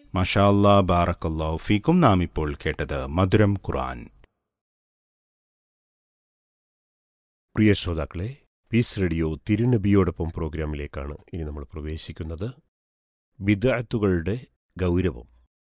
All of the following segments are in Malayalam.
മഷാ അല്ലാ ബാറക്കല്ലാ ഫീക്കും നാം ഇപ്പോൾ കേട്ടത് മധുരം ഖുർആൻ പ്രിയ ശ്രോതാക്കളെ പീസ് റേഡിയോ തിരുനബിയോടൊപ്പം പ്രോഗ്രാമിലേക്കാണ് ഇനി നമ്മൾ പ്രവേശിക്കുന്നത് ബിദഅത്തുകളുടെ ഗൗരവം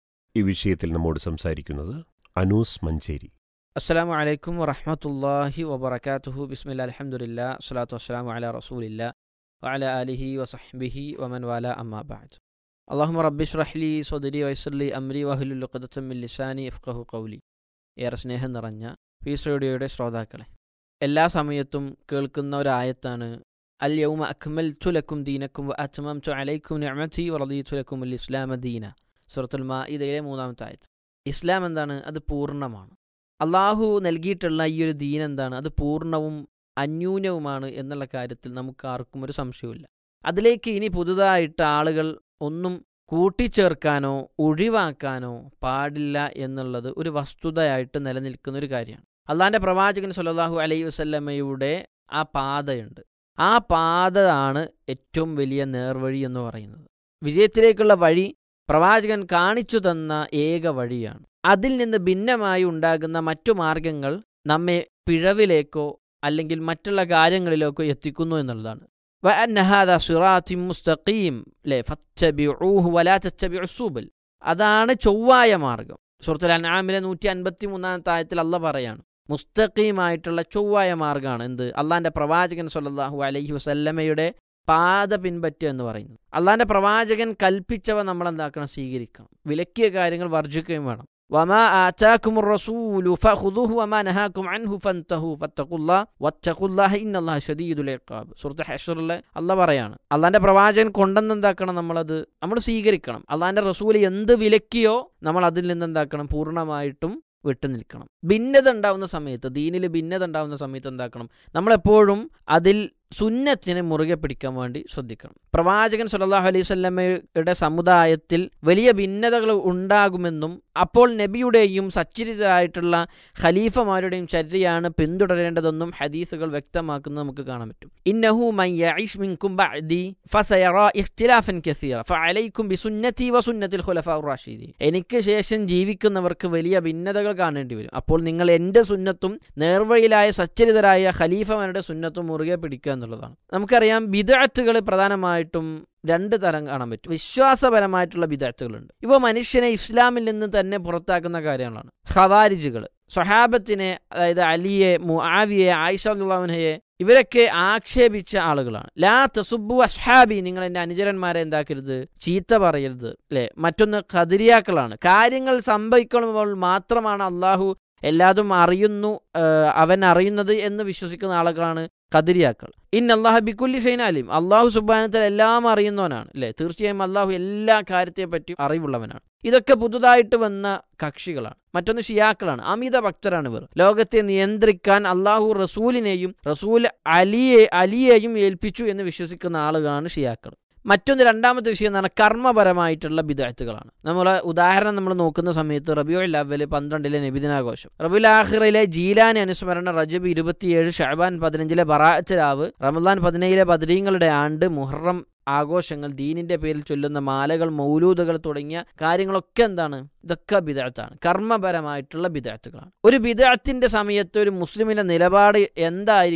ഈ വിഷയത്തിൽ നമ്മോട് സംസാരിക്കുന്നത് അനൂസ് മഞ്ചേരി അസ്സലാമു അലൈക്കും വറഹമത്തല്ലാഹി വബർക്കാത്തുഹു ബിസ്മില്ല അലഹമുല്ല സ്വലാത്തു വസ്സലാമു അല റസൂലില്ല വഅല അലിഹി വസഹ്ബിഹി വമൻ വാല അമ്മാ ബഅദ് അള്ളാഹുമ റബ്ബിഷ് റഹ്ലി സൊദരി വൈസർലി അമ്രി വഹുലുൽ ഖദത്തമ്മിൽ ലിസാനി ഇഫ്ഖഹു കൗലി ഏറെ സ്നേഹം നിറഞ്ഞ പീസ് റേഡിയോയുടെ ശ്രോതാക്കളെ എല്ലാ സമയത്തും കേൾക്കുന്ന ഒരായത്താണ് അൽ യൗമ അക്മൽ തുലക്കും ദീനക്കും വ അത്മം തു അലൈക്കും നിഅമതി വറദീ തുലക്കും അൽ ഇസ്ലാമ ദീന സുറത്തുൽ മാഇദയിലെ മൂന്നാമത്തെ ആയത്ത് ഇസ്ലാം എന്താണ് അത് പൂർണ്ണമാണ് അള്ളാഹു നൽകിയിട്ടുള്ള ഈ ഒരു ദീൻ എന്താണ് അത് പൂർണ്ണവും അന്യൂനവുമാണ് എന്നുള്ള കാര്യത്തിൽ നമുക്ക് ആർക്കും ഒരു സംശയവുമില്ല അതിലേക്ക് ഇനി പുതുതായിട്ട് ആളുകൾ ഒന്നും കൂട്ടിച്ചേർക്കാനോ ഒഴിവാക്കാനോ പാടില്ല എന്നുള്ളത് ഒരു വസ്തുതയായിട്ട് നിലനിൽക്കുന്ന ഒരു കാര്യമാണ് അള്ളാഹിൻ്റെ പ്രവാചകൻ സല്ലല്ലാഹു അലൈഹി വസല്ലമയുടെ ആ പാതയുണ്ട് ആ പാത ആണ് ഏറ്റവും വലിയ നേർവഴി എന്ന് പറയുന്നത് വിജയത്തിലേക്കുള്ള വഴി പ്രവാചകൻ കാണിച്ചു തന്ന ഏക വഴിയാണ് അതിൽ നിന്ന് ഭിന്നമായി ഉണ്ടാകുന്ന മറ്റു മാർഗങ്ങൾ നമ്മെ പിഴവിലേക്കോ അല്ലെങ്കിൽ മറ്റുള്ള കാര്യങ്ങളിലേക്കോ എത്തിക്കുന്നു എന്നുള്ളതാണ് വഅന്നഹാദ സിറാത്തി മുസ്തഖീം ലെ ഫത്തബിഊഹു വലാ തത്തബിഉ സുബൽ അതാണ് ചൊവ്വായ മാർഗം സൂറത്തുൽ അൻആമിലെ നൂറ്റി അൻപത്തി മൂന്നാമത്തെ ആയത്തിൽ അല്ല പറയാണ് മുസ്തഖീമായിട്ടുള്ള ചൊവ്വായ മാർഗമാണ് എന്ത് അള്ളാന്റെ പ്രവാചകൻ സല്ലല്ലാഹു അലൈഹി വസല്ലമയുടെ പാത പിൻപറ്റുക എന്ന് പറയുന്നത് അള്ളാന്റെ പ്രവാചകൻ കൽപ്പിച്ചവ നമ്മൾ എന്താക്കണം സ്വീകരിക്കണം വിലക്കിയ കാര്യങ്ങൾ വർജിക്കുകയും വേണം വമാ ആറ്റാക്കും റസൂലു ഫഖുദുഹു വമാ നഹാക്കും അൻഹു ഫൻതഹു ഫത്തഖുല്ലാഹ് വത്തഖുല്ലാഹ ഇന്നല്ലാഹ ശദീദുൽ ഇഖാബ് സൂറത്ത് ഹഷറിലെ അല്ല പറയാണ് അള്ളാന്റെ പ്രവാചകൻ കൊണ്ടെന്ന് എന്താക്കണം നമ്മളത് നമ്മൾ സ്വീകരിക്കണം അള്ളാന്റെ റസൂൽ എന്ത് വിലക്കിയോ നമ്മൾ അതിൽ നിന്ന് എന്താക്കണം പൂർണ്ണമായിട്ടും വിട്ടു നിൽക്കണം ഭിന്നത ഉണ്ടാവുന്ന സമയത്ത് ദീനിൽ ഭിന്നത ഉണ്ടാവുന്ന സമയത്ത് എന്താക്കണം നമ്മളെപ്പോഴും അതിൽ സുന്നത്തിനെ മുറുകെ പിടിക്കാൻ വേണ്ടി ശ്രദ്ധിക്കണം പ്രവാചകൻ സല്ലല്ലാഹു അലൈഹി സ്വല്ലമയുടെ സമുദായത്തിൽ വലിയ ഭിന്നതകൾ ഉണ്ടാകുമെന്നും അപ്പോൾ നബിയുടെയും സച്ചരിതരായിട്ടുള്ള ഖലീഫമാരുടെയും ചര്യയാണ് പിന്തുടരേണ്ടതെന്നും ഹദീസുകൾ വ്യക്തമാക്കുന്നത് നമുക്ക് കാണാൻ പറ്റും ഇന്നഹു മൻ യഈഷ് മിൻകും ബഅദി ഫസയറ ഇഖ്തിലാഫൻ കസീറ ഫഅലൈക്കും ബിസുന്നതി വസുന്നതിൽ ഖുലഫാഉർ റാഷിദീൻ എനിക്ക് ശേഷം ജീവിക്കുന്നവർക്ക് വലിയ ഭിന്നതകൾ കാണേണ്ടി വരും അപ്പോൾ നിങ്ങൾ എൻ്റെ സുന്നത്തും നേർവഴിയിലായ സച്ചരിതരായ ഖലീഫമാരുടെ സുന്നത്തും മുറുകെ പിടിക്കുക എന്നുള്ളതാണ് നമുക്കറിയാം ബിദഅത്തുകൾ പ്രധാനമായിട്ടും രണ്ട് തരം കാണാൻ പറ്റും വിശ്വാസപരമായിട്ടുള്ള ബിദഅത്തുകളുണ്ട് ഇവ മനുഷ്യനെ ഇസ്ലാമിൽ നിന്ന് തന്നെ പുറത്താക്കുന്ന കാര്യങ്ങളാണ് ഖവാരിജുകൾ സ്വഹാബത്തിനെ അതായത് അലിയെ മുആവിയെ ആയിഷ അള്ളാഹുനയെ ഇവരൊക്കെ ആക്ഷേപിച്ച ആളുകളാണ് ലാ തസുബു അസ്ഹാബി നിങ്ങൾ എൻ്റെ അനുചരന്മാരെ എന്താക്കരുത് ചീത്ത പറയരുത് അല്ലേ മറ്റൊന്ന് ഖദിരിയാക്കളാണ് കാര്യങ്ങൾ സംഭവിക്കുമ്പോൾ മാത്രമാണ് അള്ളാഹു എല്ലാതും അറിയുന്നു അവൻ അറിയുന്നത് എന്ന് വിശ്വസിക്കുന്ന ആളുകളാണ് ഖദിരിയാക്കൾ ഇൻ അള്ളാഹു ബിക്കുല്ലി ഷൈനാലിം അള്ളാഹു സുബാനത്തിൽ എല്ലാം അറിയുന്നവനാണ് അല്ലേ തീർച്ചയായും അള്ളാഹു എല്ലാ കാര്യത്തെ പറ്റി അറിവുള്ളവനാണ് ഇതൊക്കെ പുതുതായിട്ട് വന്ന കക്ഷികളാണ് മറ്റൊന്ന് ഷിയാക്കളാണ് അമിത ഭക്തരാണ് ഇവർ ലോകത്തെ നിയന്ത്രിക്കാൻ അള്ളാഹു റസൂലിനെയും റസൂൽ അലിയെ അലിയെയും ഏൽപ്പിച്ചു എന്ന് വിശ്വസിക്കുന്ന ആളുകളാണ് ഷിയാക്കൾ മറ്റൊന്ന് രണ്ടാമത്തെ വിഷയം എന്ന് പറഞ്ഞാൽ കർമ്മപരമായിട്ടുള്ള ബിദായത്തുകളാണ് നമ്മൾ ഉദാഹരണം നമ്മൾ നോക്കുന്ന സമയത്ത് റബിയുൽ അവല് പന്ത്രണ്ടിലെ നബിദിനാഘോഷം റബിയുൽ ആഹിറിലെ ജീലാനി അനുസ്മരണ റജബ് ഇരുപത്തിയേഴ് ഷഹബാൻ പതിനഞ്ചിലെ ബറാഅത്ത് രാവ് റമദാൻ പതിനേഴിലെ ബദരീങ്ങളുടെ ആണ്ട് മുഹറം ആഘോഷങ്ങൾ ദീനിന്റെ പേരിൽ ചൊല്ലുന്ന മാലകൾ മൗലൂദുകൾ തുടങ്ങിയ കാര്യങ്ങളൊക്കെ എന്താണ് ഇതൊക്കെ ബിദഅത്താണ് കർമ്മപരമായിട്ടുള്ള ബിദഅത്തുകളാണ് ഒരു ബിദഅത്തിന്റെ സമയത്ത് ഒരു മുസ്ലിമിന്റെ നിലപാട് എന്തായിരിക്കും